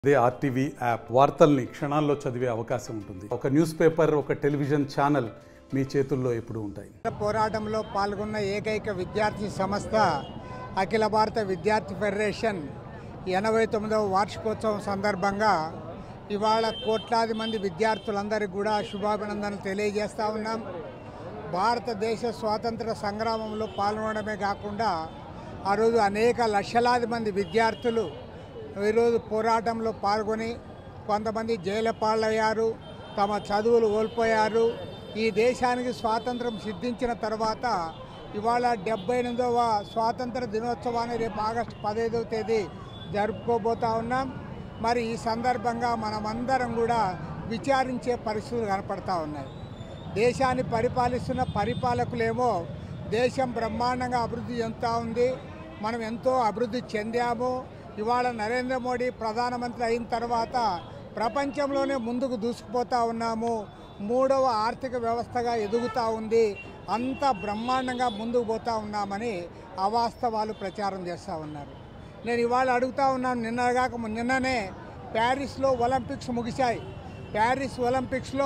అదే RTV app వార్తల్ని క్షణాల్లో చదివే అవకాశం ఉంటుంది ఒక న్యూస్ పేపర్ ఒక టెలివిజన్ ఛానల్ మీ చేతుల్లో ఎప్పుడూ ఉంటాయి పోరాటంలో పాల్గొన్న ఏకైక విద్యార్థి సంస్థ అఖిల భారత విద్యార్థి ఫెడరేషన్ ఎనభై తొమ్మిదవ వార్షికోత్సవం సందర్భంగా ఇవాళ కోట్లాది మంది విద్యార్థులందరికీ కూడా శుభాభినందనలు తెలియజేస్తా ఉన్నాం భారతదేశ స్వాతంత్ర సంగ్రామంలో పాల్గొనడమే కాకుండా ఆ రోజు అనేక లక్షలాది మంది విద్యార్థులు ఈరోజు పోరాటంలో పాల్గొని కొంతమంది జైల పాలయ్యారు తమ చదువులు కోల్పోయారు ఈ దేశానికి స్వాతంత్రం సిద్ధించిన తర్వాత ఇవాళ డెబ్బై ఎనిమిదవ స్వాతంత్ర దినోత్సవాన్ని రేపు ఆగస్టు పదహైదవ తేదీ జరుపుకోబోతా ఉన్నాం మరి ఈ సందర్భంగా మనమందరం కూడా విచారించే పరిస్థితులు కనపడతా ఉన్నాయి దేశాన్ని పరిపాలిస్తున్న పరిపాలకులేమో దేశం బ్రహ్మాండంగా అభివృద్ధి చెందుతూ ఉంది మనం ఎంతో అభివృద్ధి చెందాము ఇవాళ నరేంద్ర మోడీ ప్రధానమంత్రి అయిన తర్వాత ప్రపంచంలోనే ముందుకు దూసుకుపోతూ ఉన్నాము మూడవ ఆర్థిక వ్యవస్థగా ఎదుగుతూ ఉంది అంత బ్రహ్మాండంగా ముందుకు పోతూ ఉన్నామని అవాస్తవాలు ప్రచారం చేస్తూ ఉన్నారు నేను ఇవాళ అడుగుతా ఉన్నాను నిన్నగాక నిన్ననే ప్యారిస్లో ఒలింపిక్స్ ముగిశాయి ప్యారిస్ ఒలింపిక్స్లో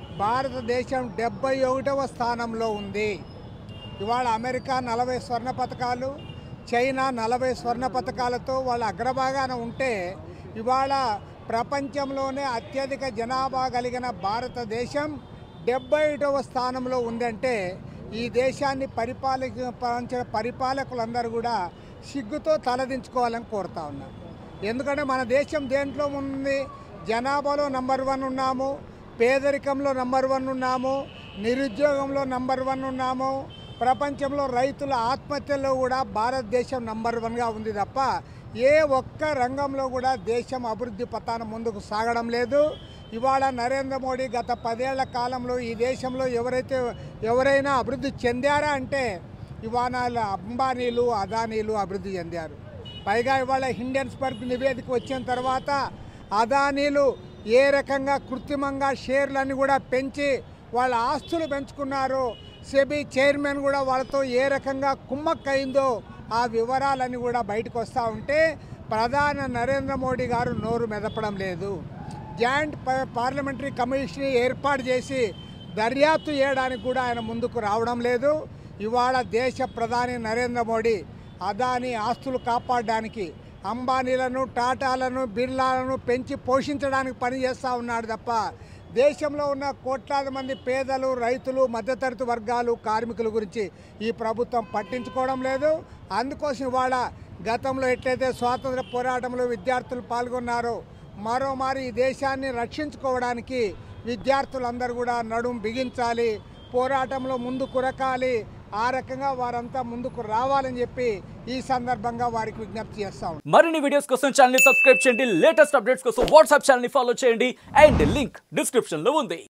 భారతదేశం డెబ్బై ఒకటవ స్థానంలో ఉంది ఇవాళ అమెరికా నలభై స్వర్ణ పథకాలు చైనా నలభై స్వర్ణ పథకాలతో వాళ్ళ అగ్రభాగాన ఉంటే ఇవాళ ప్రపంచంలోనే అత్యధిక జనాభా కలిగిన భారతదేశం డెబ్బై ఒకటవ స్థానంలో ఉందంటే ఈ దేశాన్ని పరిపాలించిన పరిపాలకులందరూ కూడా సిగ్గుతో తలదించుకోవాలని కోరుతా ఉన్నారు ఎందుకంటే మన దేశం దేంట్లో ఉంది జనాభాలో నంబర్ వన్ ఉన్నాము పేదరికంలో నంబర్ వన్ ఉన్నాము నిరుద్యోగంలో నంబర్ వన్ ఉన్నాము ప్రపంచంలో రైతుల ఆత్మహత్యల్లో కూడా భారతదేశం నంబర్ వన్గా ఉంది తప్ప ఏ ఒక్క రంగంలో కూడా దేశం అభివృద్ధి పతానం ముందుకు సాగడం లేదు ఇవాళ నరేంద్ర మోడీ గత పదేళ్ల కాలంలో ఈ దేశంలో ఎవరైతే ఎవరైనా అభివృద్ధి చెందారా అంటే ఇవాళ అంబానీలు అదానీలు అభివృద్ధి చెందారు పైగా ఇవాళ హిండెన్స్బర్గ్ నివేదిక వచ్చిన తర్వాత అదానీలు ఏ రకంగా కృత్రిమంగా షేర్లన్నీ కూడా పెంచి వాళ్ళ ఆస్తులు పెంచుకున్నారో సెబీ చైర్మన్ కూడా వాళ్ళతో ఏ రకంగా కుమ్మక్కయిందో ఆ వివరాలన్నీ కూడా బయటకు వస్తూ ఉంటే ప్రధాన నరేంద్ర మోడీ గారు నోరు మెదపడం లేదు జాయింట్ ప- పార్లమెంటరీ కమిషన్ ఏర్పాటు చేసి దర్యాప్తు చేయడానికి కూడా ఆయన ముందుకు రావడం లేదు ఇవాళ దేశ ప్రధాని నరేంద్ర మోడీ అదాని ఆస్తులు కాపాడడానికి అంబానీలను టాటాలను బిర్లాలను పెంచి పోషించడానికి పనిచేస్తూ ఉన్నాడు తప్ప దేశంలో ఉన్న కోట్లాది మంది పేదలు రైతులు మధ్యతరగతి వర్గాలు కార్మికుల గురించి ఈ ప్రభుత్వం పట్టించుకోవడం లేదు అందుకోసం ఇవాళ గతంలో ఎట్లయితే స్వాతంత్ర పోరాటంలో విద్యార్థులు పాల్గొన్నారో మరోమారి ఈ దేశాన్ని రక్షించుకోవడానికి విద్యార్థులందరూ కూడా నడుం బిగించాలి పోరాటంలో ముందు కురకాలి ఆ రకంగా వారంతా ముందుకు రావాలని చెప్పి ఈ సందర్భంగా వారికి విజ్ఞప్తి చేస్తా ఉన్నాం. మరిన్ని వీడియోస్ కోసం ఛానల్ ని సబ్స్క్రైబ్ చేయండి లేటెస్ట్ అప్డేట్స్ కోసం వాట్సాప్ ఛానల్ ని ఫాలో చేయండి అండ్ లింక్ డిస్క్రిప్షన్ లో ఉంది